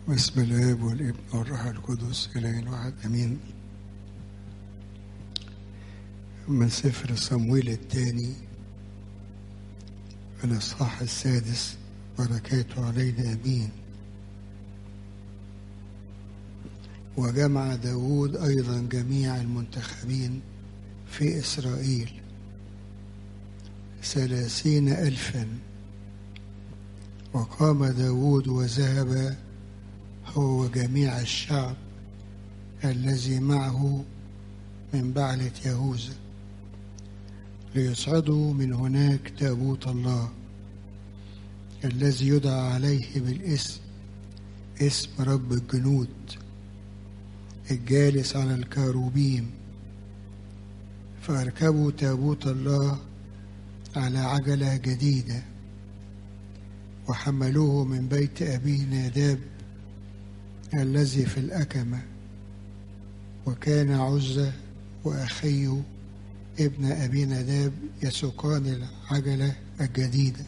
باسم الاب والابن والروح القدس اله واحد امين من سفر صمويل الثاني الاصحاح السادس بركاته علينا امين وجمع داود ايضا جميع المنتخبين في اسرائيل ثلاثين الفا وقام داود وذهب هو وجميع الشعب الذي معه من بعلة يهوذا ليصعدوا من هناك تابوت الله الذي يدعى عليه بالاسم اسم رب الجنود الجالس على الكاروبيم فأركبوا تابوت الله على عجلة جديدة وحملوه من بيت أبي ناداب الذي في الأكمة وكان عزة وأخيه ابن أبي نداب يسوقان العجلة الجديدة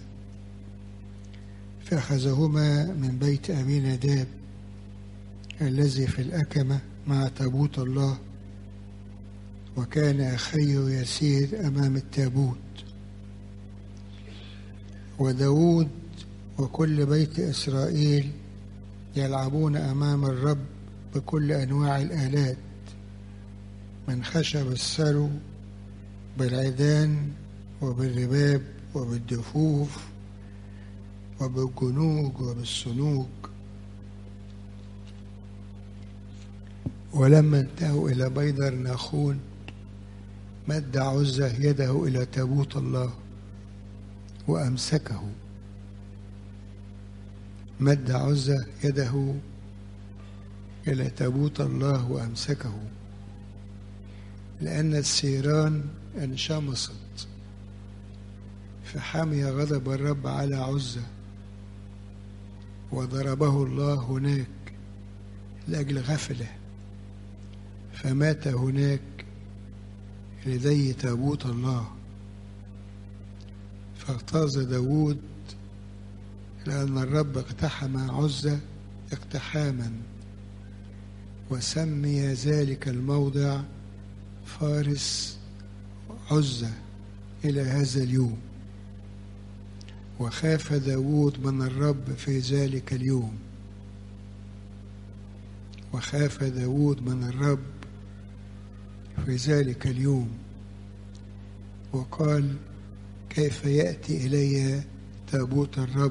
فأخذهما من بيت أبي نداب الذي في الأكمة مع تابوت الله وكان أخيه يسير أمام التابوت وداود وكل بيت إسرائيل يلعبون أمام الرب بكل أنواع الآلات من خشب السرو بالعيدان وبالرباب وبالدفوف وبالجنوج وبالسنوج ولما انتهوا إلى بيدر ناخون مد عزة يده إلى تابوت الله وأمسكه مد عزة يده إلى تابوت الله وأمسكه لأن السيران انشمصت فحمي غضب الرب على عزة وضربه الله هناك لأجل غفلة فمات هناك لدي تابوت الله فاغتاظ داود لأن الرب اقتحم عزة اقتحاما وسمي ذلك الموضع فارس عزة إلى هذا اليوم وخاف داود من الرب في ذلك اليوم وخاف داود من الرب في ذلك اليوم وقال كيف يأتي إلي تابوت الرب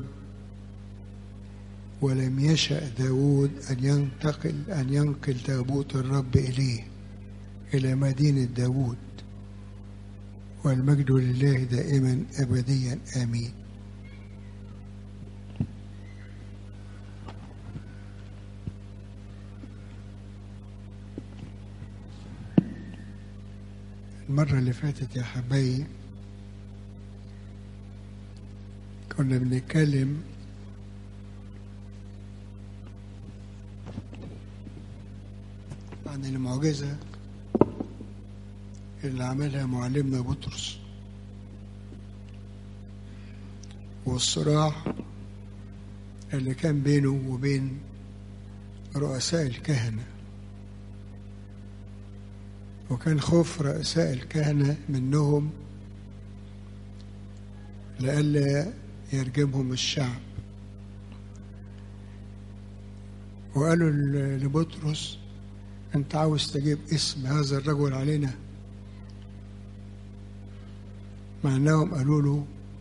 ولم يشأ داود أن ينتقل أن ينقل تابوت الرب إليه إلى مدينة داود والمجد لله دائما أبديا آمين المرة اللي فاتت يا حبايبي كنا بنتكلم عن المعجزة اللي عملها معلمنا بطرس والصراع اللي كان بينه وبين رؤساء الكهنة وكان خوف رؤساء الكهنة منهم لئلا يرجمهم الشعب وقالوا لبطرس انت عاوز تجيب اسم هذا الرجل علينا مع انهم قالوا له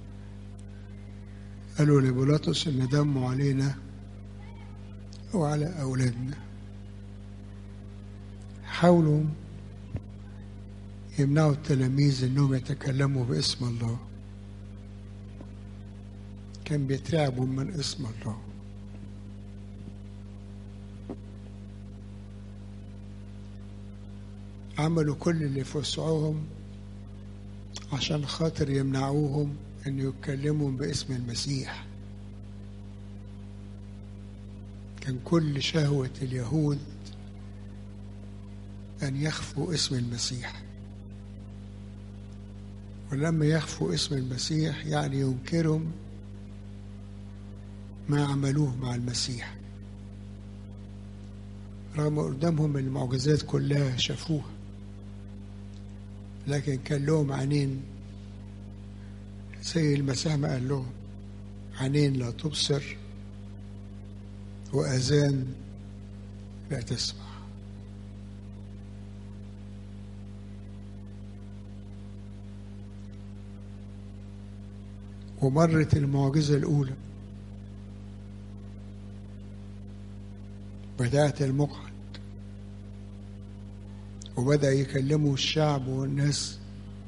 قالوا لبيلاطس ان دمه علينا وعلى اولادنا حاولوا يمنعوا التلاميذ انهم يتكلموا باسم الله كان بيترعبوا من اسم الله عملوا كل اللي في وسعهم عشان خاطر يمنعوهم ان يتكلموا باسم المسيح كان كل شهوة اليهود أن يخفوا اسم المسيح ولما يخفوا اسم المسيح يعني ينكرهم ما عملوه مع المسيح رغم قدامهم المعجزات كلها شافوها لكن كان لهم عينين زي المسيح ما قال لهم عينين لا تبصر وأذان لا تسمع ومرت المعجزة الأولى بدأت المقعد وبدأ يكلموا الشعب والناس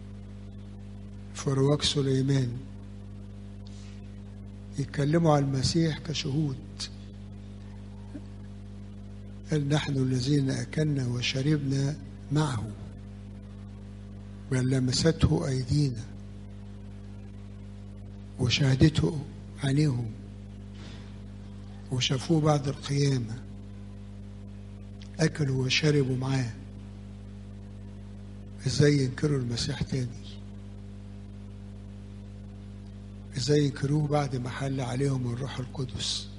في رواق سليمان يتكلموا عن المسيح كشهود قال نحن الذين أكلنا وشربنا معه بل لمسته أيدينا وشهدته عينيهم وشافوه بعد القيامة أكلوا وشربوا معاه إزاي ينكروا المسيح تاني إزاي ينكروه بعد ما حل عليهم الروح القدس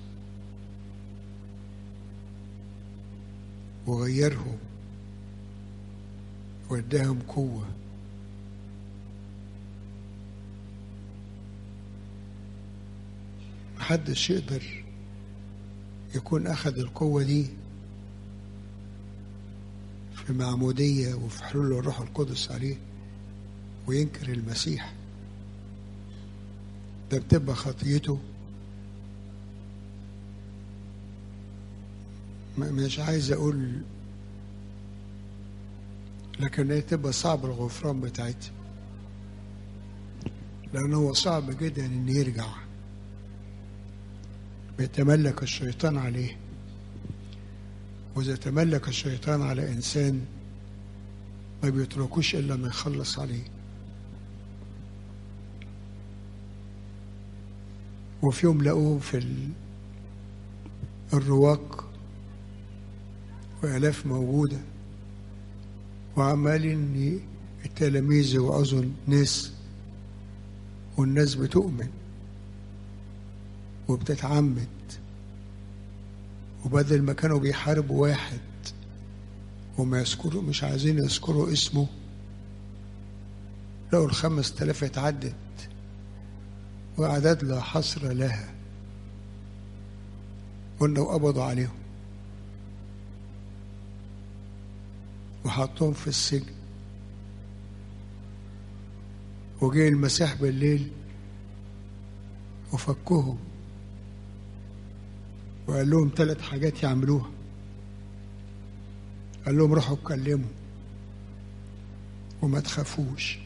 وغيرهم واداهم قوة محدش يقدر يكون أخذ القوة دي في معمودية وفي حلول الروح القدس عليه وينكر المسيح ده بتبقى خطيته مش عايز أقول لكن هي تبقى صعب الغفران بتاعتها لأنه هو صعب جدا إن يرجع بيتملك الشيطان عليه وإذا تملك الشيطان على إنسان ما بيتركوش إلا ما يخلص عليه وفي يوم لقوه في الرواق وآلاف موجودة وعمالين التلاميذ يوعظوا الناس والناس بتؤمن وبتتعمد وبدل ما كانوا بيحاربوا واحد وما يذكروا مش عايزين يذكروا اسمه لقوا الخمس تلاف اتعدت وأعداد لا حصر لها قلنا وقبضوا عليهم وحطوهم في السجن وجه المسيح بالليل وفكهم وقال لهم ثلاث حاجات يعملوها قال لهم روحوا اتكلموا وما تخافوش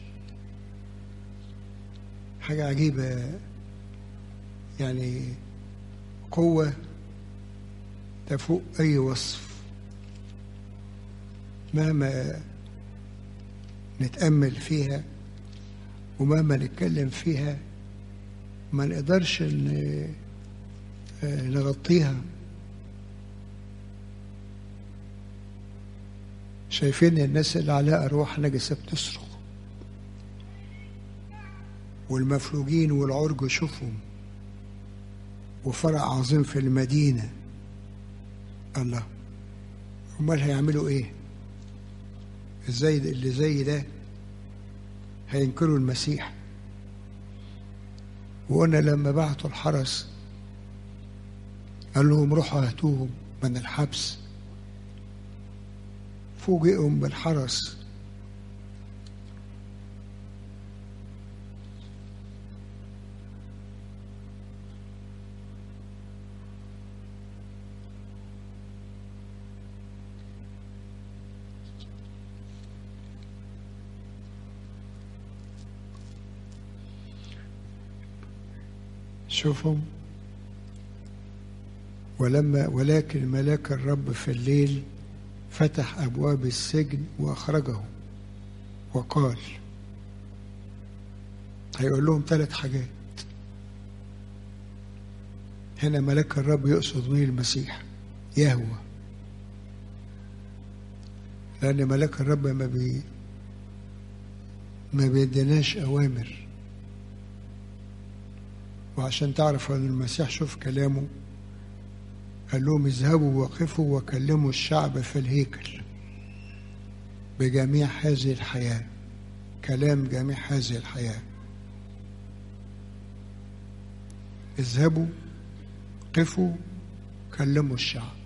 حاجة عجيبة يعني قوة تفوق أي وصف مهما نتأمل فيها ومهما نتكلم فيها ما نقدرش نغطيها شايفين الناس اللي عليها أرواح نجسة بتصرخ والمفلوجين والعرج شوفهم وفرق عظيم في المدينة الله امال هيعملوا ايه ازاي اللي زي ده هينكروا المسيح وقلنا لما بعتوا الحرس قال لهم روحوا هاتوهم من الحبس فوجئهم بالحرس شوفهم ولما ولكن ملاك الرب في الليل فتح أبواب السجن وأخرجه وقال هيقول لهم ثلاث حاجات هنا ملاك الرب يقصد به المسيح يهوى لأن ملاك الرب ما بي ما بيديناش أوامر وعشان تعرف أن المسيح شوف كلامه قال لهم اذهبوا وقفوا وكلموا الشعب في الهيكل بجميع هذه الحياة كلام جميع هذه الحياة اذهبوا قفوا كلموا الشعب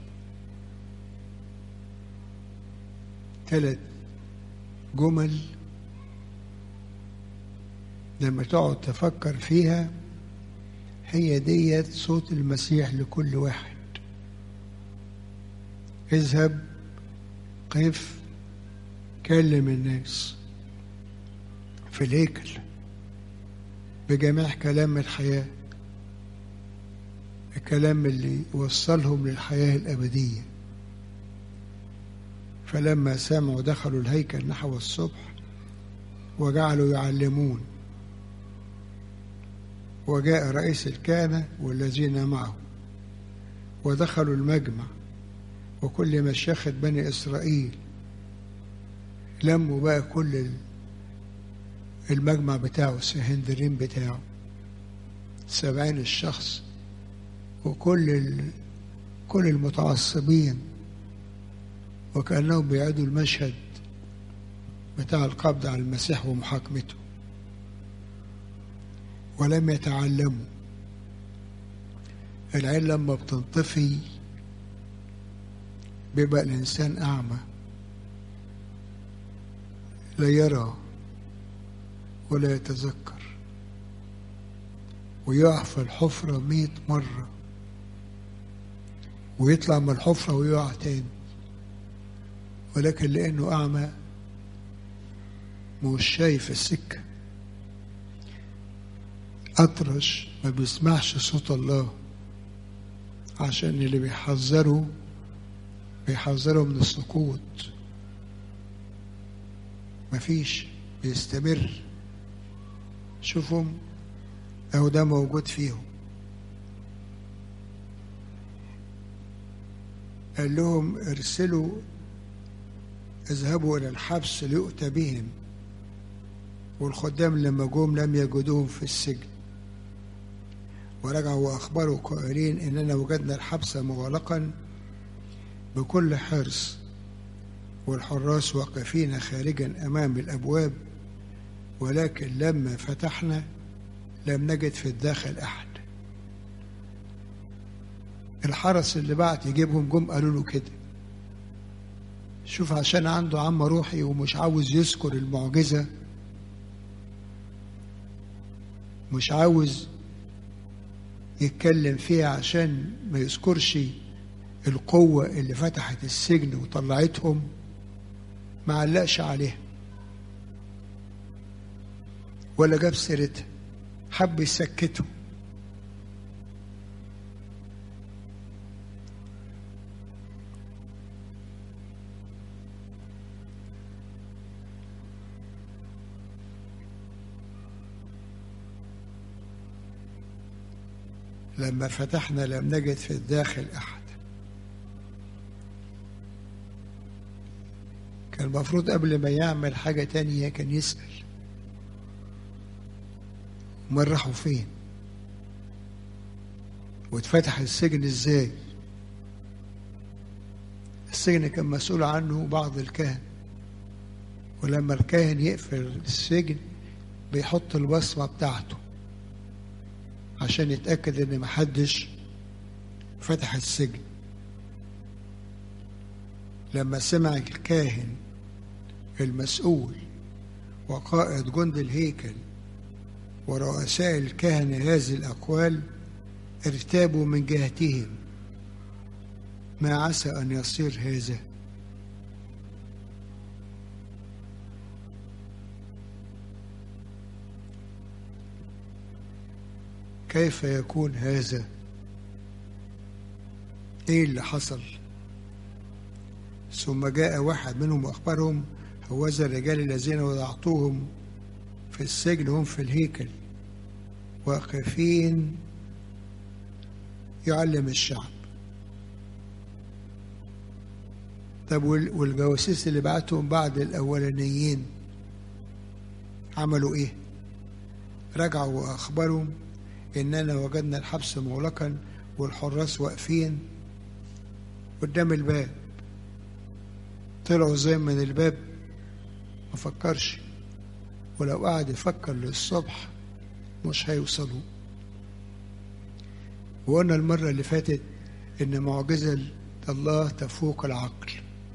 ثلاث جمل لما تقعد تفكر فيها هي ديت صوت المسيح لكل واحد اذهب قف كلم الناس في الهيكل بجميع كلام الحياة الكلام اللي وصلهم للحياة الأبدية فلما سمعوا دخلوا الهيكل نحو الصبح وجعلوا يعلمون وجاء رئيس الكهنة والذين معه ودخلوا المجمع وكل مشيخة بني إسرائيل لموا بقى كل المجمع بتاعه السهندرين بتاعه سبعين الشخص وكل ال... كل المتعصبين وكأنهم بيعيدوا المشهد بتاع القبض على المسيح ومحاكمته ولم يتعلموا العين لما بتنطفي بيبقى الإنسان أعمى لا يرى ولا يتذكر ويقع في الحفرة مئة مرة ويطلع من الحفرة ويقع تاني ولكن لأنه أعمى مش شايف السكة أطرش ما بيسمعش صوت الله عشان اللي بيحذروا بيحذروا من السقوط مفيش بيستمر شوفهم أهو ده موجود فيهم قال لهم ارسلوا اذهبوا إلى الحبس ليؤتى بهم والخدام لما جم لم يجدوهم في السجن ورجعوا وأخبروا قائلين إننا وجدنا الحبس مغلقا بكل حرص والحراس واقفين خارجا أمام الأبواب ولكن لما فتحنا لم نجد في الداخل أحد الحرس اللي بعت يجيبهم جم قالوا له كده شوف عشان عنده عم روحي ومش عاوز يذكر المعجزة مش عاوز يتكلم فيها عشان ما يذكرش القوة اللي فتحت السجن وطلعتهم ما علقش عليها ولا جاب سيرتها حب يسكته لما فتحنا لم نجد في الداخل أحد كان المفروض قبل ما يعمل حاجة تانية كان يسأل امال راحوا فين واتفتح السجن ازاي السجن كان مسؤول عنه بعض الكهن ولما الكاهن يقفل السجن بيحط البصمة بتاعته عشان يتأكد إن محدش فتح السجن لما سمع الكاهن المسؤول وقائد جند الهيكل ورؤساء الكهنة هذه الأقوال ارتابوا من جهتهم ما عسى أن يصير هذا كيف يكون هذا ايه اللي حصل ثم جاء واحد منهم واخبرهم هوذا الرجال الذين وضعتوهم في السجن هم في الهيكل واقفين يعلم الشعب طب والجواسيس اللي بعتهم بعد الاولانيين عملوا ايه رجعوا واخبرهم اننا وجدنا الحبس مغلقا والحراس واقفين قدام الباب طلعوا زي من الباب ما فكرش ولو قعد يفكر للصبح مش هيوصلوا وقلنا المرة اللي فاتت إن معجزة الله تفوق العقل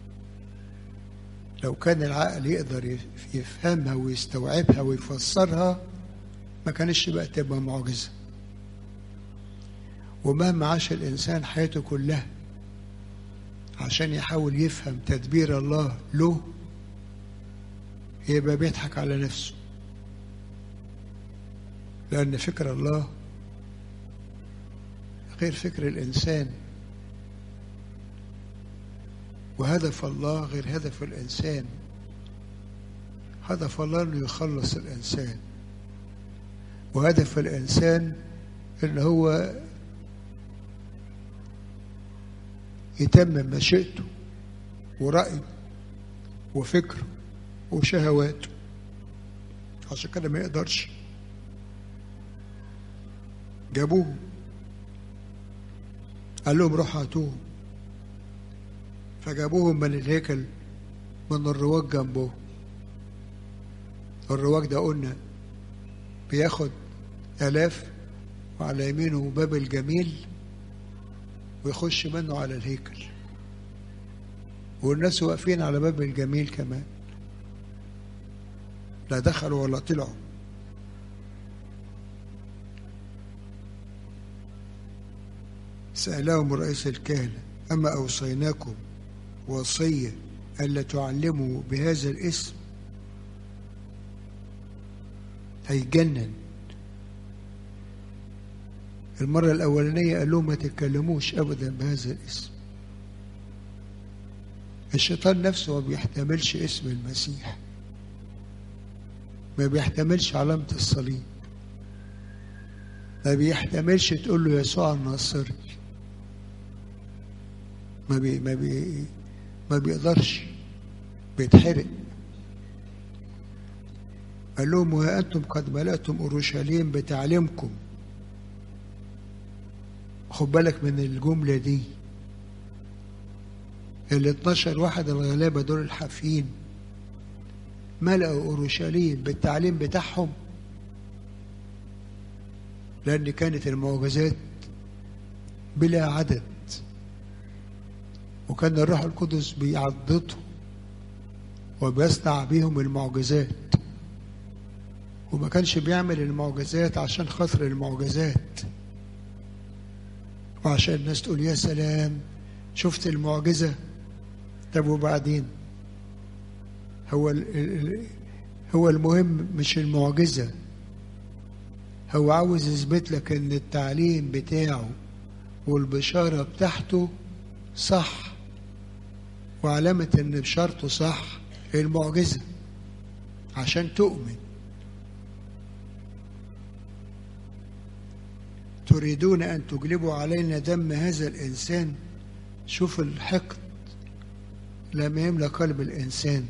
لو كان العقل يقدر يفهمها ويستوعبها ويفسرها ما كانش بقى تبقى معجزة ومهما عاش الإنسان حياته كلها عشان يحاول يفهم تدبير الله له يبقى بيضحك على نفسه لأن فكر الله غير فكر الإنسان وهدف الله غير هدف الإنسان هدف الله أنه يخلص الإنسان وهدف الإنسان أن هو يتمم مشيئته ورأيه وفكره وشهواته عشان كده ما يقدرش جابوه قال لهم روحوا هاتوهم فجابوهم من الهيكل من الرواج جنبه الرواج ده قلنا بياخد آلاف وعلى يمينه باب الجميل ويخش منه على الهيكل والناس واقفين على باب الجميل كمان لا دخلوا ولا طلعوا سألهم رئيس الكهنة أما أوصيناكم وصية ألا تعلموا بهذا الاسم هيجنن المرة الأولانية قال لهم ما تتكلموش أبدا بهذا الاسم الشيطان نفسه ما بيحتملش اسم المسيح ما بيحتملش علامة الصليب ما بيحتملش تقول له يسوع الناصري ما بي ما بي ما بيقدرش بيتحرق قال لهم وها أنتم قد ملأتم أورشليم بتعليمكم خد بالك من الجملة دي ال 12 واحد الغلابة دول الحافين ملأوا أورشليم بالتعليم بتاعهم لأن كانت المعجزات بلا عدد وكان الروح القدس بيعضدهم وبيصنع بيهم المعجزات وما كانش بيعمل المعجزات عشان خاطر المعجزات وعشان الناس تقول يا سلام شفت المعجزة طب وبعدين هو هو المهم مش المعجزة هو عاوز يثبت لك ان التعليم بتاعه والبشارة بتاعته صح وعلامة ان بشارته صح هي المعجزة عشان تؤمن تريدون أن تجلبوا علينا دم هذا الإنسان شوف الحقد لما يملى قلب الإنسان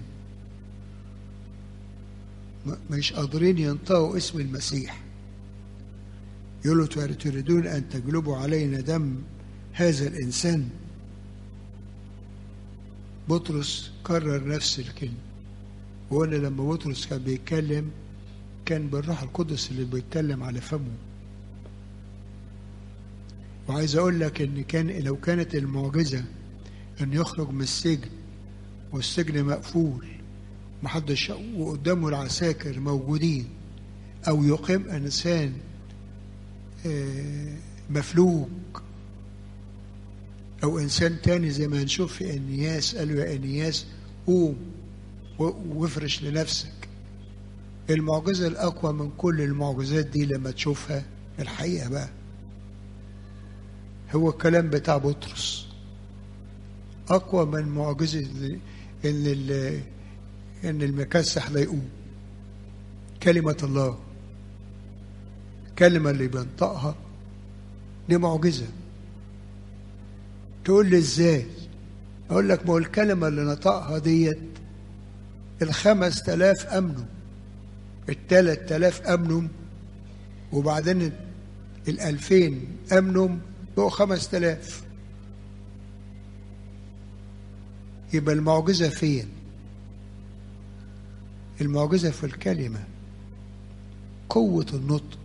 مش قادرين ينطقوا اسم المسيح يقولوا تريدون أن تجلبوا علينا دم هذا الإنسان بطرس كرر نفس الكلمة وقلنا لما بطرس كان بيتكلم كان بالروح القدس اللي بيتكلم على فمه وعايز اقول لك ان كان لو كانت المعجزه ان يخرج من السجن والسجن مقفول محدش وقدامه العساكر موجودين او يقيم انسان مفلوج او انسان تاني زي ما هنشوف في انياس قالوا يا انياس قوم وافرش لنفسك المعجزه الاقوى من كل المعجزات دي لما تشوفها الحقيقه بقى هو الكلام بتاع بطرس اقوى من معجزه ان ان المكسح لا يقوم كلمه الله الكلمه اللي بينطقها دي معجزه تقول لي ازاي اقول لك ما هو الكلمه اللي نطقها ديت الخمس تلاف امنوا التلات تلاف امنوا وبعدين الالفين امنوا بقوا خمس تلاف يبقى المعجزة فين المعجزة في الكلمة قوة النطق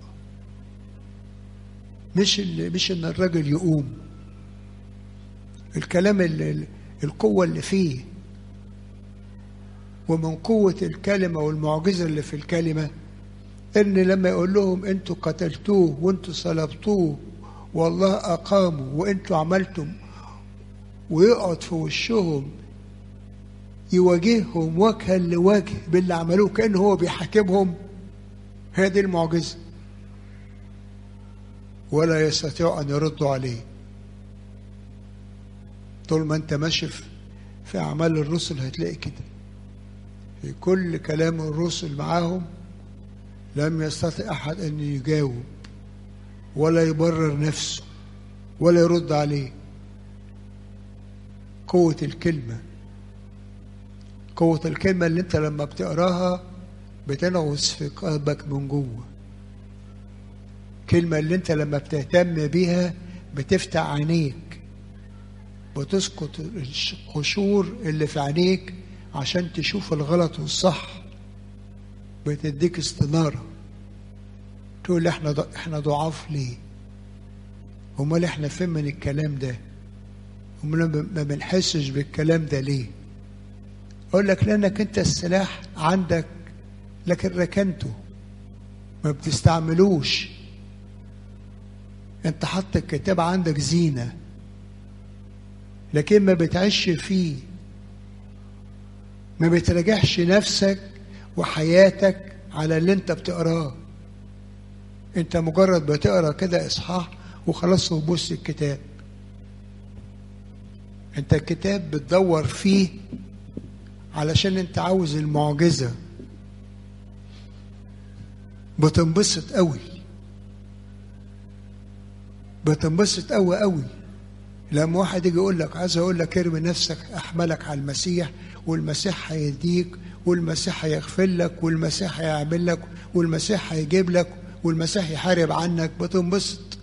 مش ال- مش ان الراجل يقوم الكلام اللي القوة اللي فيه ومن قوة الكلمة والمعجزة اللي في الكلمة ان لما يقول لهم انتوا قتلتوه وانتوا صلبتوه والله اقاموا وانتوا عملتم ويقعد في وشهم يواجههم وجها لوجه باللي عملوه كأن هو بيحاكمهم هي دي المعجزة ولا يستطيع أن يردوا عليه طول ما أنت ماشي في- في أعمال الرسل هتلاقي كده في كل كلام الرسل معاهم لم يستطع أحد أن يجاوب ولا يبرر نفسه ولا يرد عليه قوة الكلمة قوة الكلمة اللي انت لما بتقراها بتنغص في قلبك من جوه كلمة اللي انت لما بتهتم بيها بتفتح عينيك بتسقط القشور اللي في عينيك عشان تشوف الغلط والصح بتديك استنارة تقول احنا ض- احنا ضعاف ليه امال احنا فين من الكلام ده امال ما بنحسش بالكلام ده ليه اقول لك لانك انت السلاح عندك لكن ركنته ما بتستعملوش انت حط الكتاب عندك زينة لكن ما بتعيش فيه ما بتراجعش نفسك وحياتك على اللي انت بتقراه انت مجرد بتقرا كده اصحاح وخلاص وبص الكتاب انت الكتاب بتدور فيه علشان انت عاوز المعجزة بتنبسط قوي بتنبسط قوي قوي لما واحد يجي يقول لك عايز اقول لك ارمي نفسك احملك على المسيح والمسيح هيديك والمسيح هيغفر لك والمسيح هيعمل لك والمسيح هيجيب لك والمسيح يحارب عنك بتنبسط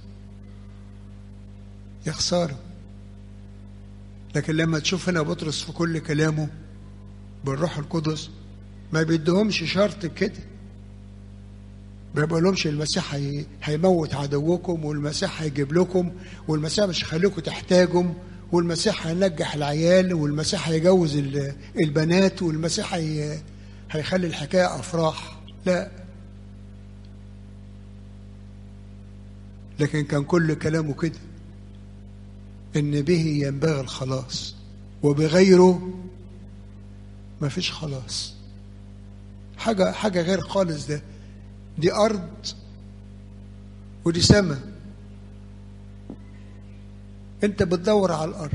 يا خساره لكن لما تشوف هنا بطرس في كل كلامه بالروح القدس ما بيدهمش شرط كده ما بيقولهمش المسيح هي- هيموت عدوكم والمسيح هيجيب لكم والمسيح مش هيخليكم تحتاجوا والمسيح هينجح العيال والمسيح هيجوز ال- البنات والمسيح هي- هيخلي الحكايه افراح لا لكن كان كل كلامه كده ان به ينبغي الخلاص وبغيره ما فيش خلاص حاجة حاجة غير خالص ده دي أرض ودي سماء أنت بتدور على الأرض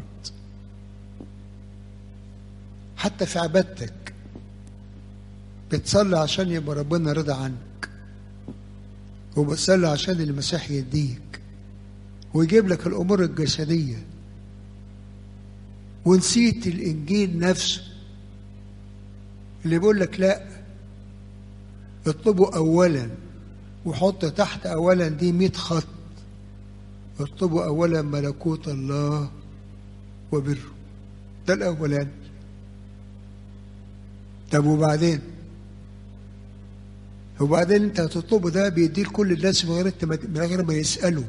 حتى في عبادتك بتصلي عشان يبقى ربنا رضى عنك وبتصلي عشان المسيح يديك ويجيب لك الأمور الجسدية ونسيت الإنجيل نفسه اللي بيقول لك لا اطلبوا أولا وحط تحت أولا دي مئة خط اطلبوا أولا ملكوت الله وبره ده الأولاني طب وبعدين وبعدين انت هتطلبه ده بيديه لكل الناس من غير انت ما- من غير ما يسألوا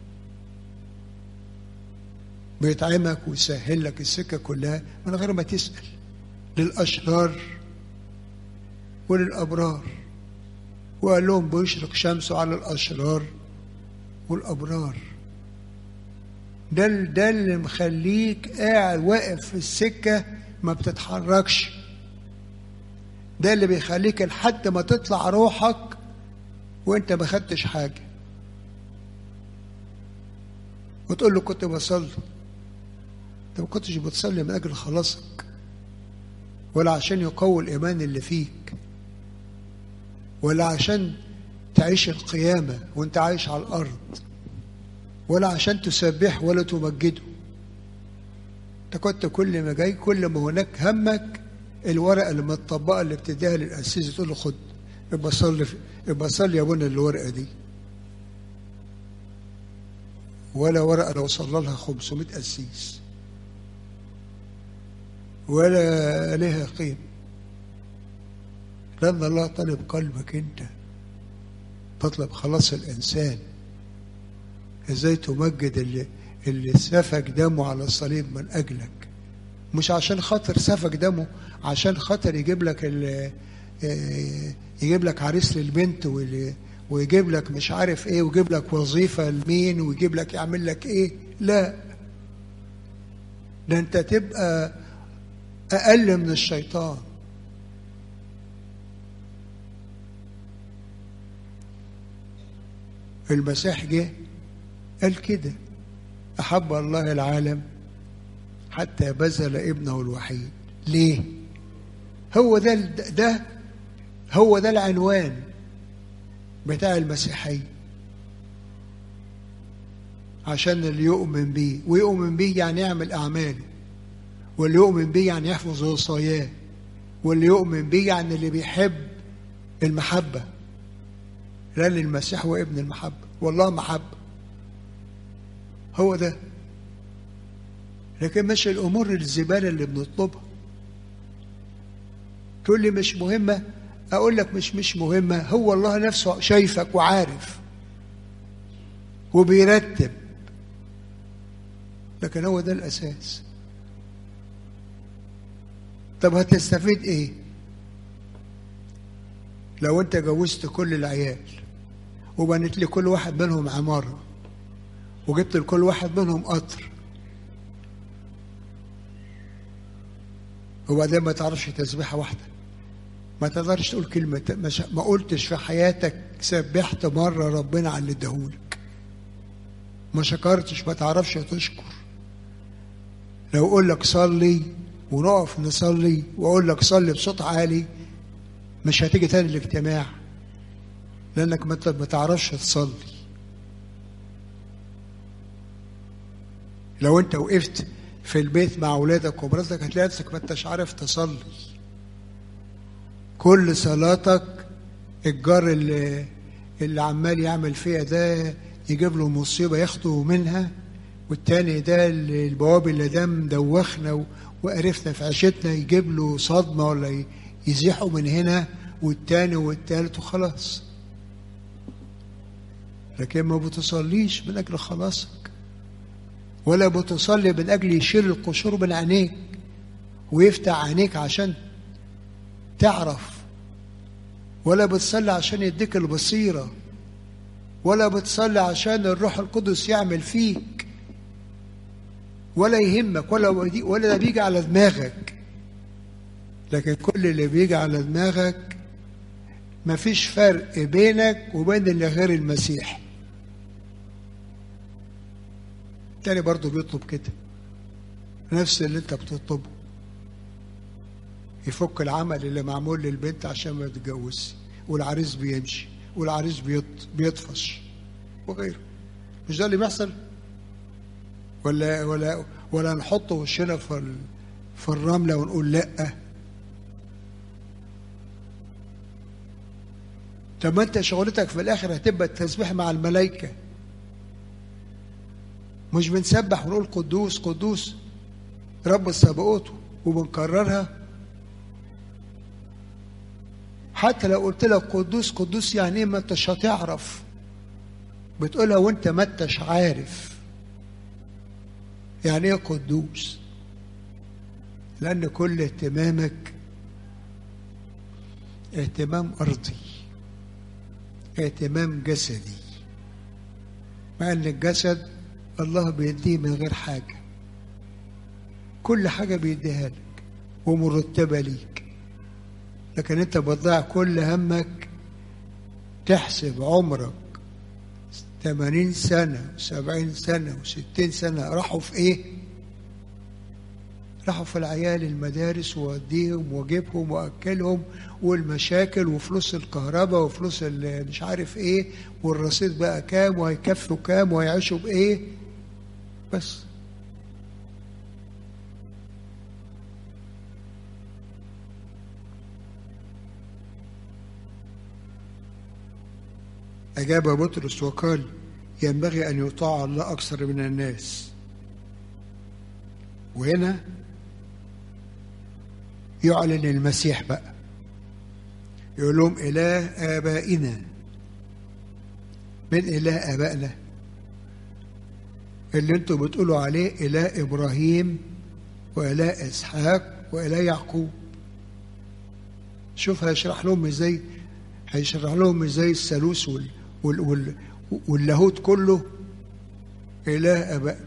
بيطعمك ويسهل لك السكة كلها من غير ما تسأل للأشرار وللأبرار وقال لهم بيشرق شمسه على الأشرار والأبرار ده ال- ده اللي مخليك قاعد واقف في السكة ما بتتحركش ده اللي بيخليك لحد ما تطلع روحك وانت ما خدتش حاجة وتقول له كنت بصلي انت ما كنتش بتصلي من اجل خلاصك ولا عشان يقوي الايمان اللي فيك ولا عشان تعيش القيامة وانت عايش على الارض ولا عشان تسبح ولا تمجده انت كنت كل ما جاي كل ما هناك همك الورقة اللي متطبقة اللي بتديها للأسيس تقول له خد ابقى صلي في- ابقى صلي يا ابونا الورقة دي ولا ورقة لو صلى لها 500 قسيس ولا لها قيمة لأن الله طلب قلبك أنت تطلب خلاص الإنسان إزاي تمجد اللي, اللي سفك دمه على الصليب من أجلك مش عشان خاطر سفك دمه عشان خاطر يجيب لك يجيب لك عريس للبنت ويجيب لك مش عارف ايه ويجيب لك وظيفه لمين ويجيب لك يعمل لك ايه لا ده انت تبقى اقل من الشيطان المسيح جه قال كده احب الله العالم حتى بذل ابنه الوحيد ليه هو ده ده هو ده العنوان بتاع المسيحية عشان اللي يؤمن بيه ويؤمن بيه يعني يعمل أعماله واللي يؤمن بيه يعني يحفظ وصاياه واللي يؤمن بيه يعني اللي بيحب المحبة لأن المسيح هو ابن المحبة والله محبة هو ده لكن مش الأمور الزبالة اللي بنطلبها تقول لي مش مهمة أقول لك مش مش مهمة هو الله نفسه شايفك وعارف وبيرتب لكن هو ده الأساس طب هتستفيد إيه لو أنت جوزت كل العيال وبنيت لي كل واحد منهم عمارة وجبت لكل واحد منهم قطر وبعدين ما تعرفش تسبيحة واحدة ما تقدرش تقول كلمة مش ما قلتش في حياتك سبحت مرة ربنا على اللي اداهولك ما شكرتش ما تعرفش تشكر لو اقول لك صلي ونقف نصلي واقول لك صلي بصوت عالي مش هتيجي تاني الاجتماع لانك ما تعرفش تصلي لو انت وقفت في البيت مع اولادك ومراتك هتلاقي نفسك ما انتش عارف تصلي كل صلاتك الجار اللي اللي عمال يعمل فيها ده يجيب له مصيبه ياخده منها والتاني ده البواب اللي ده مدوخنا وقرفنا في عيشتنا يجيب له صدمه ولا يزيحه من هنا والتاني والتالت وخلاص لكن ما بتصليش من اجل خلاصك ولا بتصلي من اجل يشيل القشور من عينيك ويفتح عينيك عشان تعرف ولا بتصلي عشان يديك البصيره ولا بتصلي عشان الروح القدس يعمل فيك ولا يهمك ولا ولا ده بيجي على دماغك لكن كل اللي بيجي على دماغك مفيش فرق بينك وبين اللي غير المسيح التاني برضه بيطلب كده نفس اللي انت بتطلبه يفك العمل اللي معمول للبنت عشان ما تتجوزش والعريس بيمشي والعريس بيط... بيطفش وغيره مش ده اللي بيحصل ولا ولا ولا نحط وشنا في ال... في الرمله ونقول لا طب ما انت شغلتك في الاخر هتبقى التسبيح مع الملائكه مش بنسبح ونقول قدوس قدوس رب السبقوت وبنكررها حتى لو قلت لك قدوس قدوس يعني ايه ما انتش هتعرف بتقولها وانت ما انتش عارف يعني ايه قدوس لان كل اهتمامك اهتمام ارضي اهتمام جسدي مع ان الجسد الله بيديه من غير حاجه كل حاجه بيديها لك ومرتبه ليك لكن انت بتضيع كل همك تحسب عمرك 80 سنة و70 سنة و60 سنة راحوا في ايه؟ راحوا في العيال المدارس ووديهم واجيبهم واكلهم والمشاكل وفلوس الكهرباء وفلوس مش عارف ايه والرصيد بقى كام وهيكفوا كام وهيعيشوا بايه بس أجاب بطرس وقال ينبغي أن يطاع الله أكثر من الناس وهنا يعلن المسيح بقى يقول لهم إله آبائنا من إله آبائنا اللي انتوا بتقولوا عليه إله إبراهيم وإله إسحاق وإله يعقوب شوف هيشرح لهم ازاي هيشرح لهم ازاي الثالوث وال... وال... وال... واللاهوت كله إله أبائنا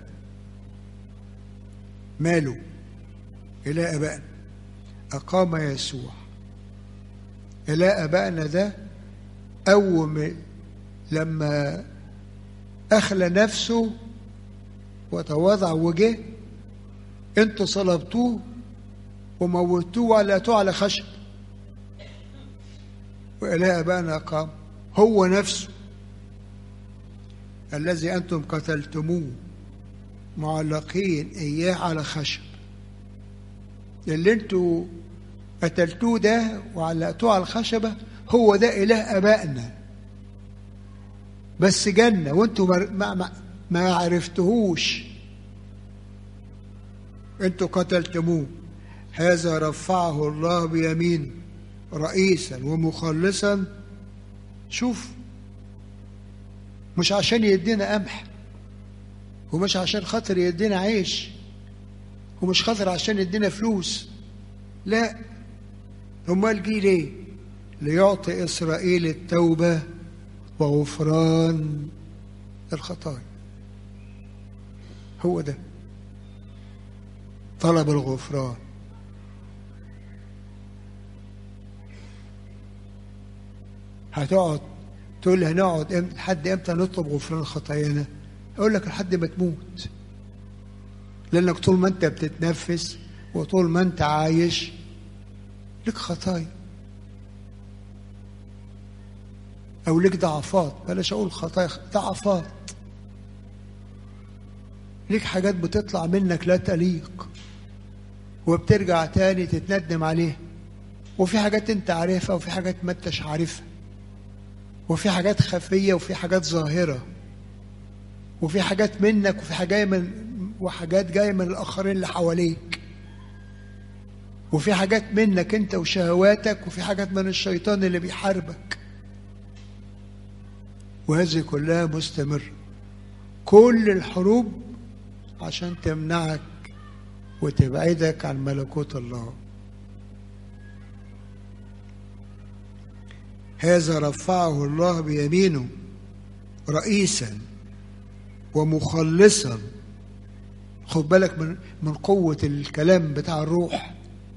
ماله إله أبائنا أقام يسوع إله أبائنا ده أول لما أخلى نفسه وتواضع وجه انتوا صلبتوه وموتوه وعلقتوه على خشب وإله أبانا قام هو نفسه الذي أنتم قتلتموه معلقين إياه على خشب اللي انتوا قتلتوه ده وعلقتوه على الخشبة هو ده إله أبائنا بس جنة وانتوا ما, ما, ما عرفتهوش انتوا قتلتموه هذا رفعه الله بيمين رئيسا ومخلصا شوف مش عشان يدينا قمح ومش عشان خاطر يدينا عيش ومش خاطر عشان يدينا فلوس لا امال جه ليه ليعطي اسرائيل التوبه وغفران الخطايا هو ده طلب الغفران هتقعد تقول لي هنقعد امتى لحد امتى نطلب غفران خطايانا اقول لك لحد ما تموت لانك طول ما انت بتتنفس وطول ما انت عايش لك خطايا او لك ضعفات بلاش اقول خطايا ضعفات ليك حاجات بتطلع منك لا تليق وبترجع تاني تتندم عليها وفي حاجات انت عارفها وفي حاجات ما انتش عارفها وفي حاجات خفية وفي حاجات ظاهرة وفي حاجات منك وفي حاجات من وحاجات جاية من الآخرين اللي حواليك وفي حاجات منك انت وشهواتك وفي حاجات من الشيطان اللي بيحاربك وهذه كلها مستمرة كل الحروب عشان تمنعك وتبعدك عن ملكوت الله هذا رفعه الله بيمينه رئيسا ومخلصا خد بالك من من قوة الكلام بتاع الروح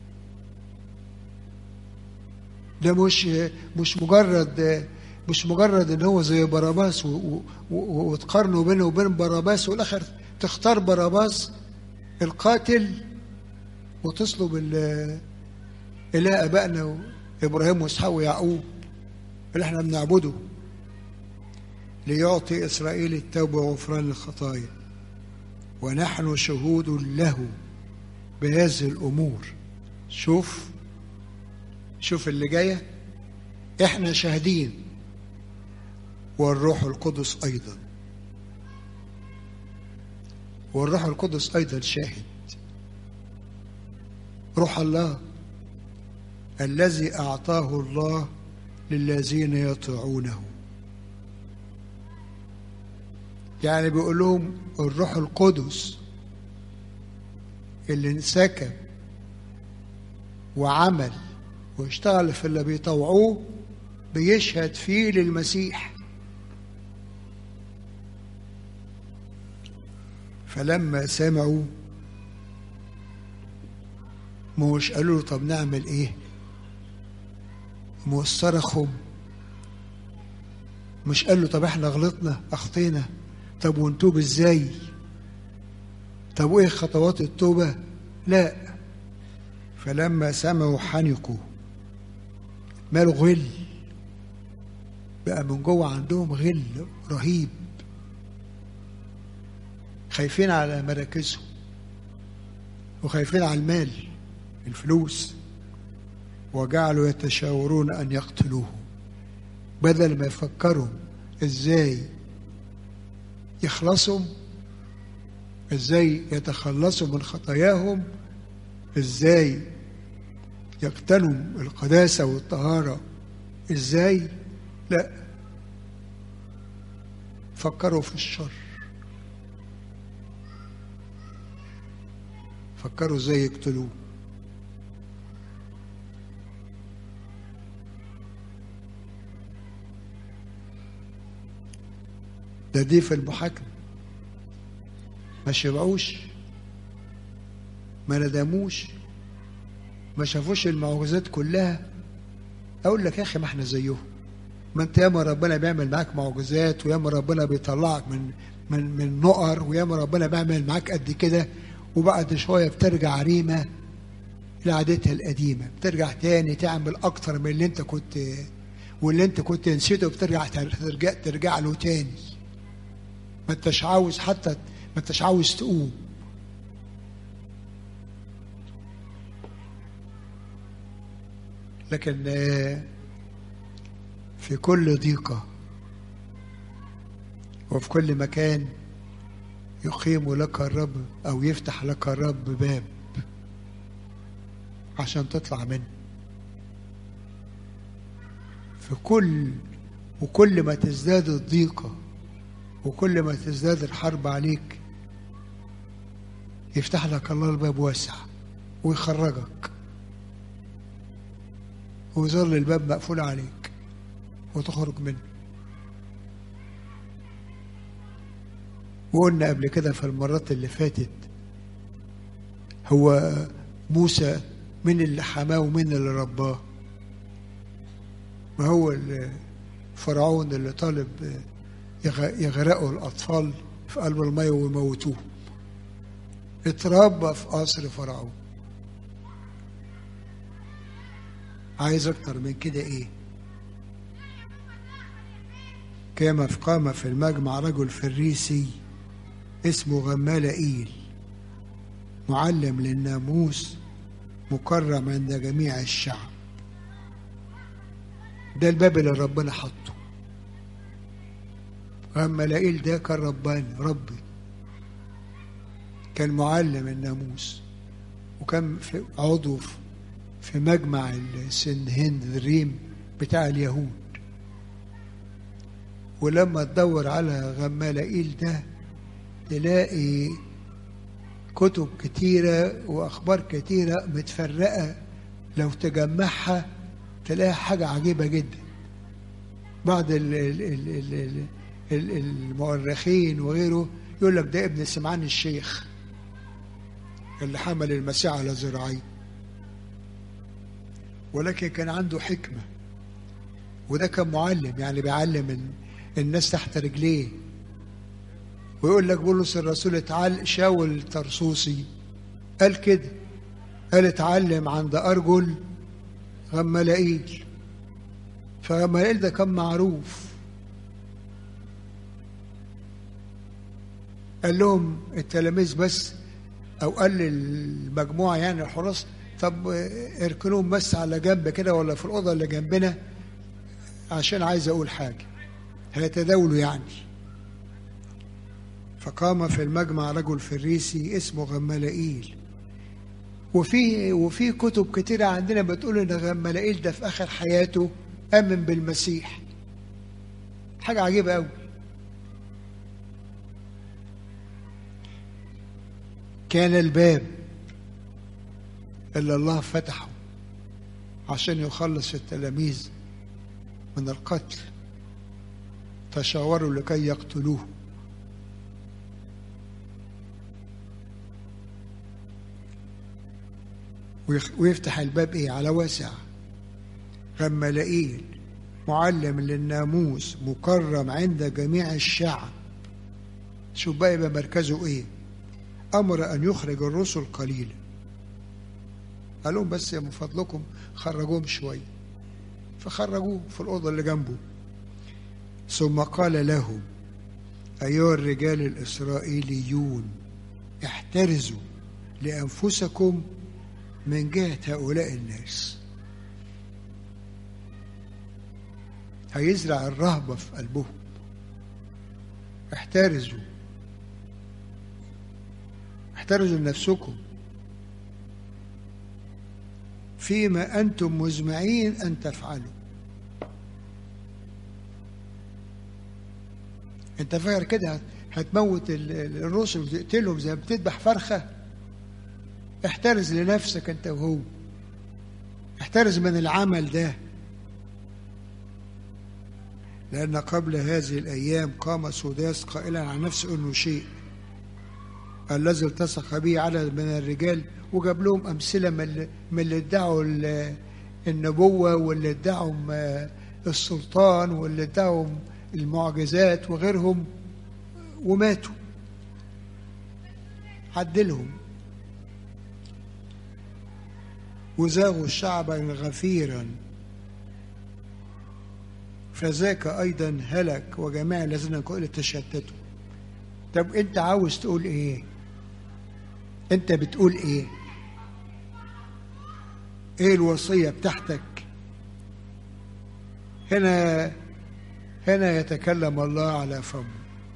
ده مش مش مجرد مش مجرد ان هو زي باراباس وتقارنه بينه وبين باراباس والاخر تختار باراباس القاتل وتصلب اله ابائنا ابراهيم واسحاق ويعقوب اللي احنا بنعبده ليعطي اسرائيل التوبه وغفران الخطايا ونحن شهود له بهذه الامور شوف شوف اللي جايه احنا شاهدين والروح القدس ايضا والروح القدس ايضا شاهد روح الله الذي اعطاه الله للذين يطيعونه يعني بيقول لهم الروح القدس اللي انسكب وعمل واشتغل في اللي بيطوعوه بيشهد فيه للمسيح فلما سمعوا مش قالوا له طب نعمل ايه مش صرخوا مش قال له طب احنا غلطنا اخطينا طب ونتوب ازاي طب وايه خطوات التوبة لا فلما سمعوا حنقوا مالوا غل بقى من جوه عندهم غل رهيب خايفين على مراكزهم وخايفين على المال الفلوس وجعلوا يتشاورون ان يقتلوه بدل ما يفكروا ازاي يخلصوا ازاي يتخلصوا من خطاياهم ازاي يغتنم القداسة والطهارة ازاي لا فكروا في الشر فكروا ازاي يقتلوه ده دي في المحاكمة ما شبعوش ما ندموش ما شافوش المعجزات كلها اقول لك يا اخي ما احنا زيهم ما انت ياما ربنا بيعمل معاك معجزات وياما ربنا بيطلعك من من من نقر وياما ربنا بيعمل معاك قد كده وبعد شويه بترجع ريمه لعادتها القديمه بترجع تاني تعمل اكتر من اللي انت كنت واللي انت كنت نسيته بترجع ترجع ترجع له تاني ما انتش عاوز حتى ما انتش عاوز تقوم لكن في كل ضيقة وفي كل مكان يقيم لك الرب أو يفتح لك الرب باب عشان تطلع منه في كل وكل ما تزداد الضيقة وكل ما تزداد الحرب عليك يفتح لك الله الباب واسع ويخرجك ويظل الباب مقفول عليك وتخرج منه وقلنا قبل كده في المرات اللي فاتت هو موسى من اللي حماه ومن اللي رباه ما هو فرعون اللي طالب يغرقوا الأطفال في قلب المية ويموتوه اتربى في قصر فرعون عايز اكتر من كده ايه كما قام في المجمع رجل فريسي اسمه غمالائيل معلم للناموس مكرم عند جميع الشعب ده الباب اللي ربنا حطه غمالائيل ده كان رباني ربي كان معلم الناموس وكان في عضو في مجمع السنهند الريم بتاع اليهود ولما تدور على غمالائيل ده تلاقي كتب كتيرة وأخبار كتيرة متفرقة لو تجمعها تلاقي حاجة عجيبة جدا بعض ال ال ال ال ال المؤرخين وغيره يقول لك ده ابن سمعان الشيخ اللي حمل المسيح على ذراعيه ولكن كان عنده حكمة وده كان معلم يعني بيعلم الناس تحت رجليه ويقول لك بولس الرسول اتعلم شاول الترسوسي قال كده قال اتعلم عند أرجل غمالائيل فغمالائيل ده كان معروف قال لهم التلاميذ بس أو قال للمجموعة يعني الحراس طب اركنوهم بس على جنب كده ولا في الأوضة اللي جنبنا عشان عايز أقول حاجة هيتداولوا يعني فقام في المجمع رجل فريسي اسمه غمالائيل وفي وفي كتب كتيرة عندنا بتقول إن غمالائيل ده في آخر حياته آمن بالمسيح حاجة عجيبة أوي كان الباب اللي الله فتحه عشان يخلص التلاميذ من القتل تشاوروا لكي يقتلوه ويفتح الباب ايه على واسع غمالائيل معلم للناموس مكرم عند جميع الشعب شوف بقى يبقى مركزه ايه امر ان يخرج الرسل قليلا قال لهم بس من فضلكم خرجوهم شويه فخرجوه في الاوضه اللي جنبه ثم قال لهم ايها الرجال الاسرائيليون احترزوا لانفسكم من جهه هؤلاء الناس هيزرع الرهبه في قلبهم احترزوا احترزوا لنفسكم فيما أنتم مزمعين أن تفعلوا أنت فاكر كده هتموت الرسل وتقتلهم زي ما بتذبح فرخة احترز لنفسك أنت وهو احترز من العمل ده لأن قبل هذه الأيام قام سوداس قائلا عن نفسه أنه شيء الذي التصق به عدد من الرجال وجاب لهم أمثلة من اللي ادعوا النبوة واللي ادعوا السلطان واللي ادعوا المعجزات وغيرهم وماتوا عدلهم وزاغوا الشعب غفيرا فذاك أيضا هلك وجميع الذين قالوا تشتتوا طب أنت عاوز تقول إيه؟ أنت بتقول إيه؟ إيه الوصية بتاعتك؟ هنا هنا يتكلم الله على فمه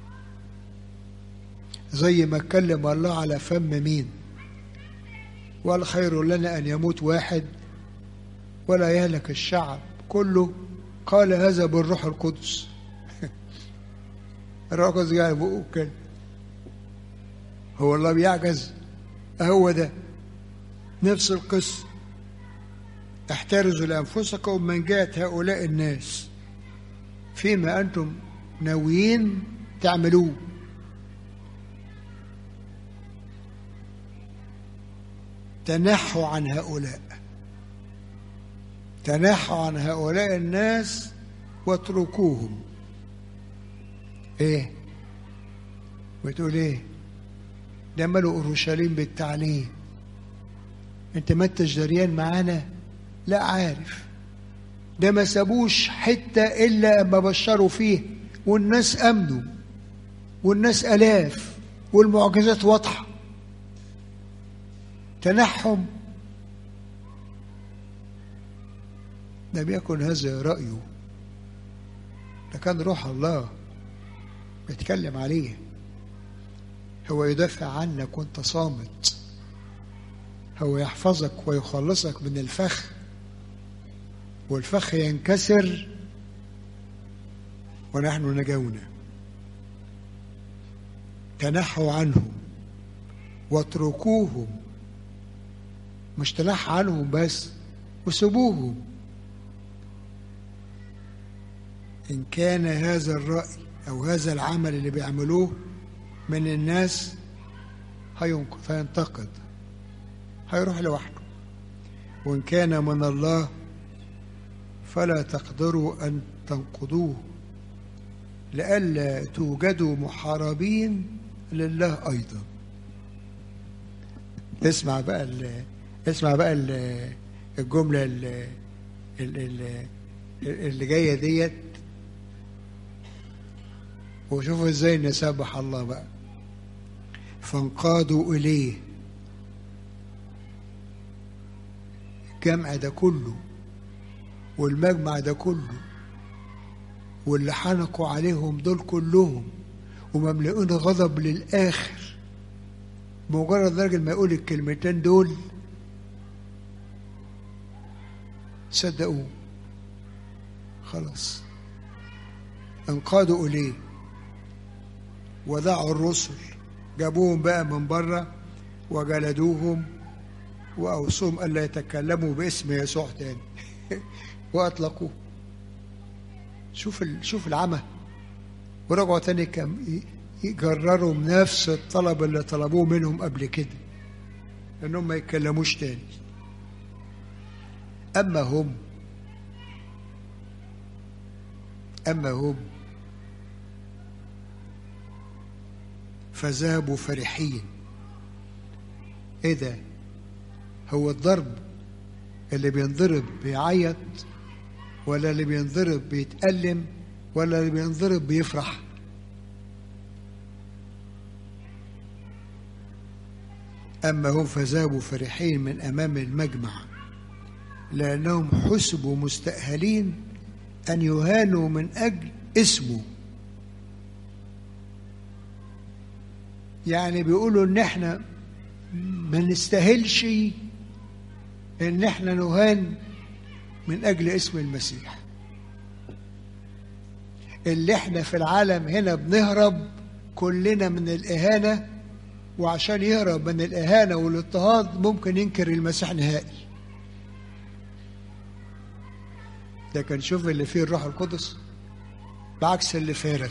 زي ما اتكلم الله على فم مين وقال خير لنا أن يموت واحد ولا يهلك الشعب كله قال هذا بالروح القدس الروح القدس قاعد بقه كده هو الله بيعجز هو ده نفس القصة احترزوا لأنفسكم من جهة هؤلاء الناس فيما أنتم ناويين تعملوه تنحوا عن هؤلاء تنحوا عن هؤلاء الناس واتركوهم ايه بتقول ايه ده ملوا اورشليم بالتعليم انت ما انتش دريان معانا لا عارف ده ما سابوش حته الا اما بشروا فيه والناس امنوا والناس الاف والمعجزات واضحه تنحم لم يكن هذا رأيه ده كان روح الله بيتكلم عليه هو يدافع عنك وانت صامت هو يحفظك ويخلصك من الفخ والفخ ينكسر ونحن نجونا تنحوا عنهم واتركوهم مش تنحى عنهم بس وسيبوهم إن كان هذا الرأي أو هذا العمل اللي بيعملوه من الناس هينقذ هينتقد هيروح لوحده وإن كان من الله فلا تقدروا أن تنقضوه لئلا توجدوا محاربين لله أيضا اسمع بقى اسمع بقى الجملة اللي, اللي جاية ديت وشوفوا ازاي نسبح الله بقى فانقادوا إليه الجمع ده كله والمجمع ده كله واللي حنقوا عليهم دول كلهم ومملئون غضب للآخر بمجرد راجل ما يقول الكلمتين دول صدقوه خلاص انقادوا إليه ودعوا الرسل جابوهم بقى من بره وجلدوهم وأوصوهم ألا يتكلموا باسم يسوع تاني وأطلقوه شوف شوف العمى ورجعوا تاني كم يجرروا نفس الطلب اللي طلبوه منهم قبل كده انهم ما يتكلموش تاني اما هم اما هم فذهبوا فرحين ايه ده هو الضرب اللي بينضرب بيعيط ولا اللي بينضرب بيتألم ولا اللي بينضرب بيفرح أما هم فذهبوا فرحين من أمام المجمع لأنهم حسبوا مستأهلين أن يهانوا من أجل اسمه يعني بيقولوا إن إحنا ما نستاهلش ان احنا نهان من اجل اسم المسيح اللي احنا في العالم هنا بنهرب كلنا من الاهانه وعشان يهرب من الاهانه والاضطهاد ممكن ينكر المسيح نهائي لكن شوف اللي فيه الروح القدس بعكس اللي فارغ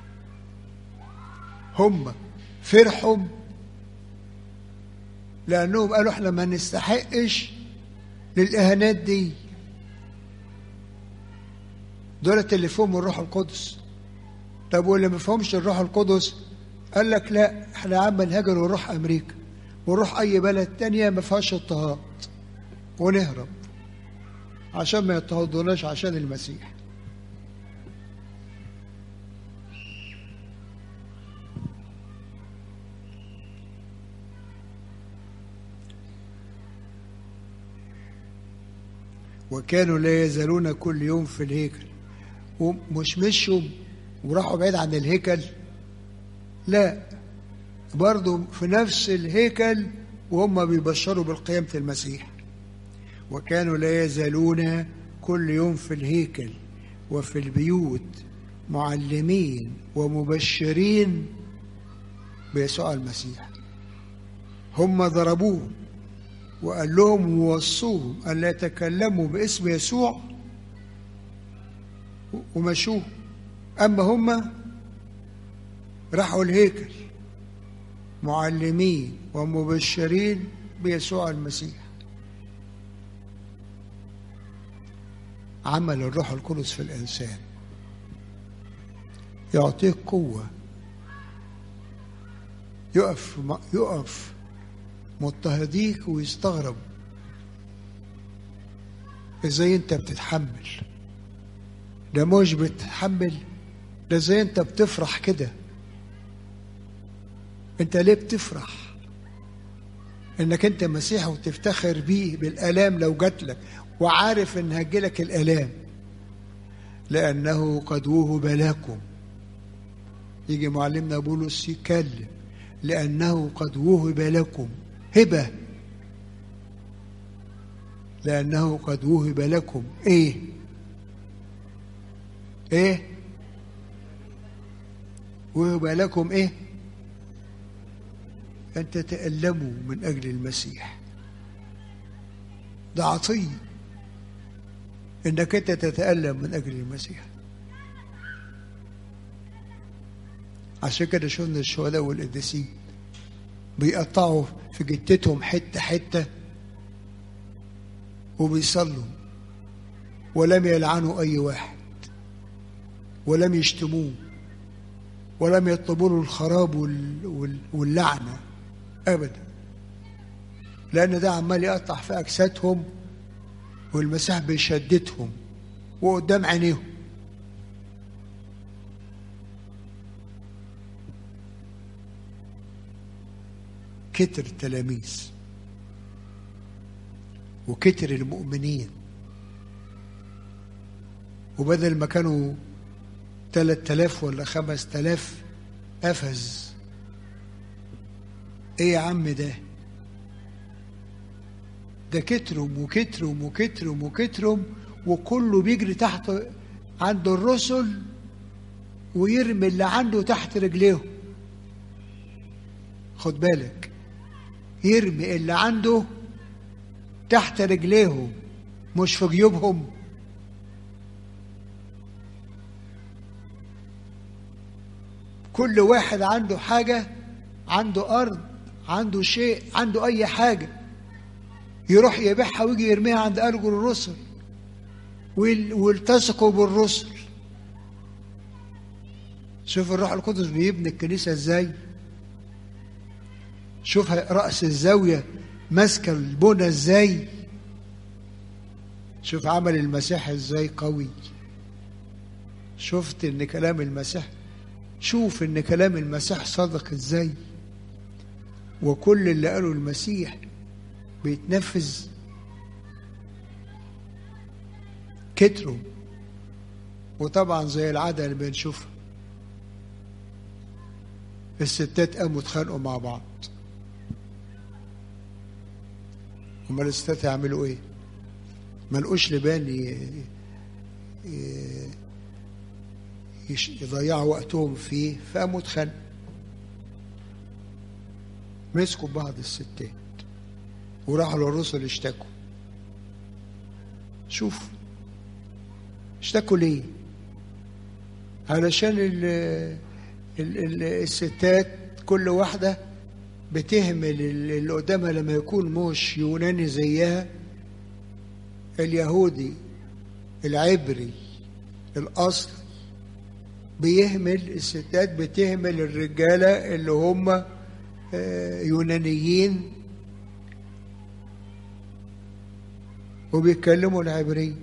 هم فرحوا لانهم قالوا احنا ما نستحقش للاهانات دي دولت اللي فيهم الروح القدس طب واللي ما فيهمش الروح القدس قال لك لا احنا يا عم نهاجر ونروح امريكا ونروح اي بلد تانية ما فيهاش اضطهاد ونهرب عشان ما يضطهدوناش عشان المسيح وكانوا لا يزالون كل يوم في الهيكل ومش مشوا وراحوا بعيد عن الهيكل لا برضو في نفس الهيكل وهم بيبشروا بالقيامة المسيح وكانوا لا يزالون كل يوم في الهيكل وفي البيوت معلمين ومبشرين بيسوع المسيح هم ضربوه وقال لهم ووصوهم أن لا يتكلموا باسم يسوع ومشوه أما هم راحوا الهيكل معلمين ومبشرين بيسوع المسيح عمل الروح القدس في الإنسان يعطيك قوة يقف يقف مضطهديك ويستغرب ازاي انت بتتحمل ده مش بتتحمل ده ازاي انت بتفرح كده انت ليه بتفرح انك انت مسيحي وتفتخر بيه بالالام لو جات لك وعارف ان هتجيلك الالام لانه قد وهب لكم يجي معلمنا بولس يتكلم لانه قد وهب لكم هبه لانه قد وهب لكم ايه ايه وهب لكم ايه ان تتالموا من اجل المسيح ده عطيه انك انت تتالم من اجل المسيح عشان كده شفنا الشهداء والقديسين بيقطعوا في جتتهم حته حته وبيصلوا ولم يلعنوا اي واحد ولم يشتموه ولم يطلبوا له الخراب واللعنه ابدا لان ده عمال يقطع في اجسادهم والمسيح بيشددهم وقدام عينيهم كتر التلاميذ وكتر المؤمنين وبدل ما كانوا تلات تلاف ولا خمس تلاف قفز ايه يا عم ده ده كترهم وكترهم وكترهم وكترهم وكله بيجري تحت عند الرسل ويرمي اللي عنده تحت رجليهم خد بالك يرمي اللي عنده تحت رجليهم مش في جيوبهم كل واحد عنده حاجة عنده أرض عنده شيء عنده أي حاجة يروح يبيعها ويجي يرميها عند أرجل الرسل والتصقوا بالرسل شوف الروح القدس بيبني الكنيسة ازاي شوف رأس الزاوية ماسكة البنى ازاي شوف عمل المسيح ازاي قوي شفت ان كلام المسيح شوف ان كلام المسيح صدق ازاي وكل اللي قاله المسيح بيتنفذ كتروا وطبعا زي العادة اللي بنشوفها الستات قاموا اتخانقوا مع بعض امال الستات هيعملوا ايه ما لقوش لبان يضيعوا وقتهم فيه فقاموا اتخانقوا مسكوا بعض الستات وراحوا للرسل اشتكوا شوف اشتكوا ليه علشان ال ال ال الستات كل واحدة بتهمل اللي قدامها لما يكون مش يوناني زيها اليهودي العبري الأصل بيهمل الستات بتهمل الرجالة اللي هم يونانيين وبيتكلموا العبرية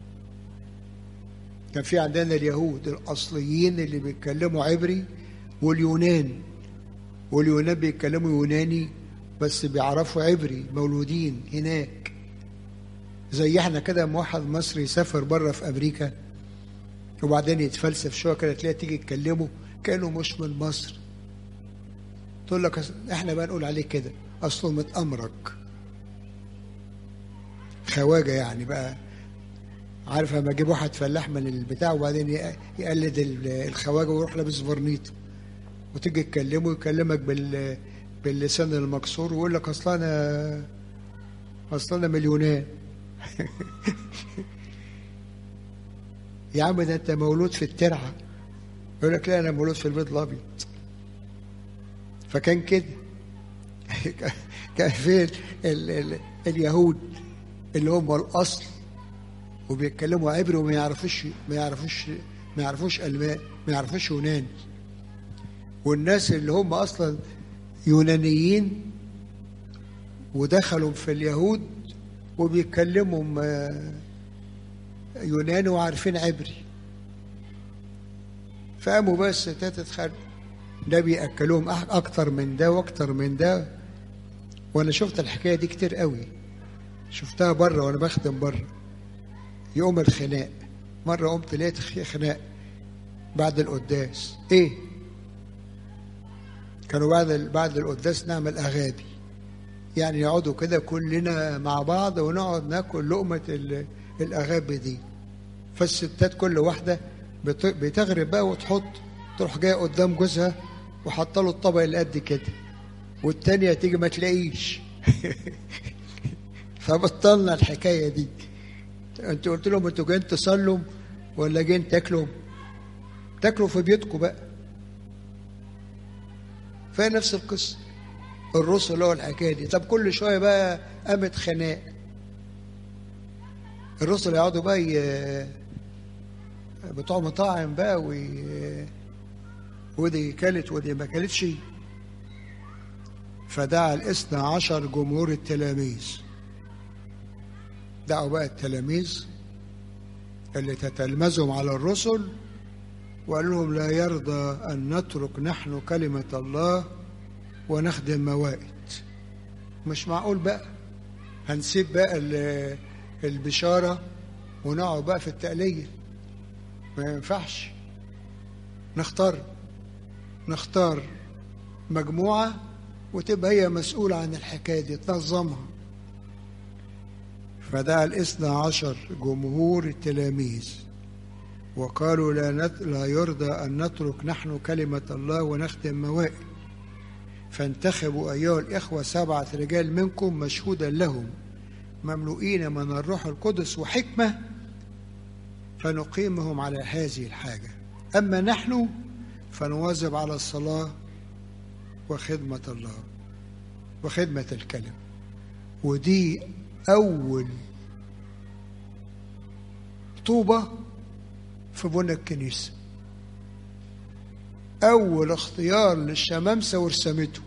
كان في عندنا اليهود الأصليين اللي بيتكلموا عبري واليونان واليونان بيتكلموا يوناني بس بيعرفوا عبري مولودين هناك زي احنا كده لما واحد مصري يسافر بره في امريكا وبعدين يتفلسف شويه كده تلاقي تيجي تكلمه كانه مش من مصر تقول لك احنا بقى نقول عليه كده اصله متأمرك خواجه يعني بقى عارف لما اجيب واحد فلاح من البتاع وبعدين يقلد الخواجه ويروح لابس برنيط وتيجي تكلمه يكلمك بال باللسان المكسور ويقول لك اصل انا اصل انا مليونان يا عم ده انت مولود في الترعه يقول لك لا انا مولود في البيض الابيض فكان كده كان فين ال ال اليهود اللي هم الاصل وبيتكلموا عبري وما يعرفوش ما يعرفوش ما يعرفوش المان ما يعرفوش يوناني والناس اللي هم اصلا يونانيين ودخلوا في اليهود وبيتكلموا يوناني وعارفين عبري فقاموا بقى الستات اتخانقوا ده بيأكلوهم أكتر من ده وأكتر من ده وأنا شفت الحكاية دي كتير قوي شفتها بره وأنا بخدم بره يوم الخناق مرة قمت لقيت خناق بعد القداس إيه؟ كانوا بعد بعد القداس نعمل أغابي يعني يقعدوا كده كلنا مع بعض ونقعد ناكل لقمة الأغابي دي فالستات كل واحدة بتغرب بقى وتحط تروح جايه قدام جوزها وحاطه له الطبق اللي قد كده والتانية تيجي ما تلاقيش فبطلنا الحكاية دي انت قلت لهم انتوا جايين تصلوا ولا جايين تاكلوا تاكلوا في بيوتكم بقى فهي نفس القصة الرسل هو الحكاية دي طب كل شوية بقى قامت خناق الرسل يقعدوا بقى ي... بتوع مطاعم بقى وي... ودي كلت ودي ما كلتش فدعا الاثنى عشر جمهور التلاميذ دعوا بقى التلاميذ اللي تتلمذهم على الرسل وقال لهم لا يرضى أن نترك نحن كلمة الله ونخدم موائد مش معقول بقى هنسيب بقى البشارة ونقعد بقى في التقلية ما ينفعش نختار نختار مجموعة وتبقى هي مسؤولة عن الحكاية دي تنظمها فدعا الاثنى عشر جمهور التلاميذ وقالوا لا, نت... لا يرضى أن نترك نحن كلمة الله ونختم موائد فانتخبوا أيها الإخوة سبعة رجال منكم مشهودا لهم مملوئين من الروح القدس وحكمة فنقيمهم على هذه الحاجة أما نحن فنواظب على الصلاة وخدمة الله وخدمة الكلم ودي أول طوبة في بنى الكنيسة أول اختيار للشمامسة ورسمته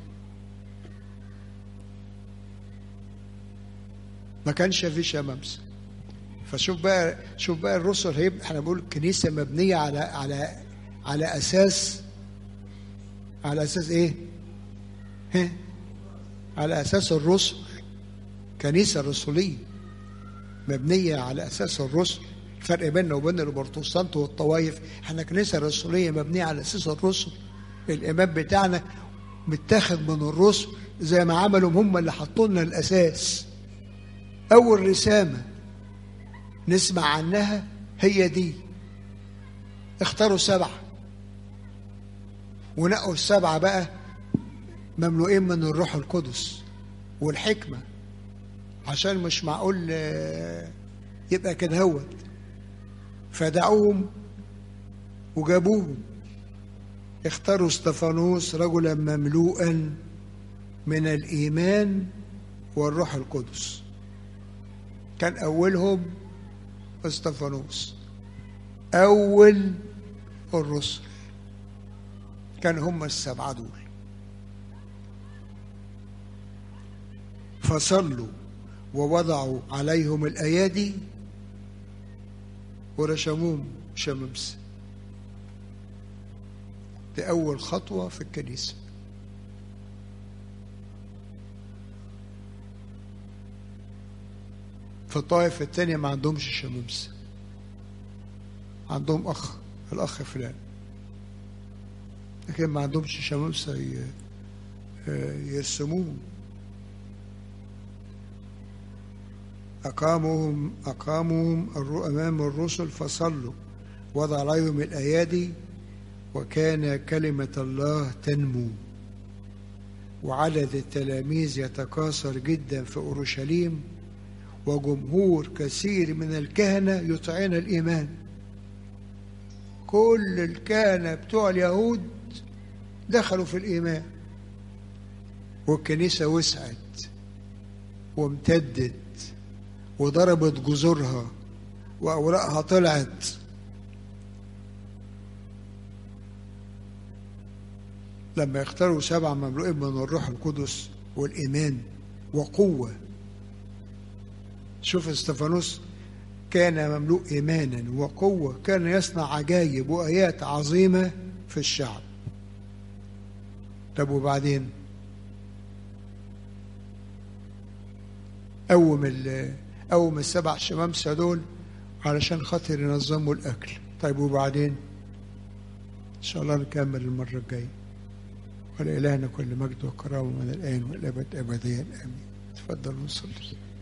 ما كانش في شمامسة فشوف بقى شوف بقى الرسل هيبقى احنا بنقول الكنيسة مبنية على على على أساس على أساس إيه؟ ها؟ على أساس الرسل كنيسة رسولية مبنية على أساس الرسل الفرق بيننا وبين البروتستانت والطوائف احنا كنيسة رسولية مبنية على أساس الرسل الإمام بتاعنا متاخد من الرسل زي ما عملوا هم اللي حطوا لنا الأساس أول رسامة نسمع عنها هي دي اختاروا سبعة ونقوا السبعة بقى مملوئين من الروح القدس والحكمة عشان مش معقول آه، يبقى كده هوت فدعوهم وجابوهم اختاروا استفانوس رجلا مملوءا من الإيمان والروح القدس كان أولهم استفانوس أول الرسل كان هم السبعة دول فصلوا ووضعوا عليهم الأيادي ورشموهم شمامسة دي أول خطوة في الكنيسة في الطائفة التانية ما عندهمش شمامسة عندهم أخ الأخ فلان لكن ما عندهمش شمامسة ي- آه، يرسموهم أقامهم أقامهم الر- أمام الرسل فصلوا وضع عليهم الأيادي وكان كلمة الله تنمو وعدد التلاميذ يتكاثر جدا في أورشليم وجمهور كثير من الكهنة يطيعون الإيمان كل الكهنة بتوع اليهود دخلوا في الإيمان والكنيسة وسعت وامتدت وضربت جذورها وأوراقها طلعت لما يختاروا سبعة مملوئين من الروح القدس والإيمان وقوة شوف استفانوس كان مملوء إيمانا وقوة كان يصنع عجائب وآيات عظيمة في الشعب طب وبعدين قوم ال- قوم السبع شمامسة دول علشان خاطر ينظموا الأكل طيب وبعدين إن شاء الله نكمل المرة الجاية ولإلهنا كل مجد وكرامة من الآن والأبد أبديا آمين تفضلوا نصلي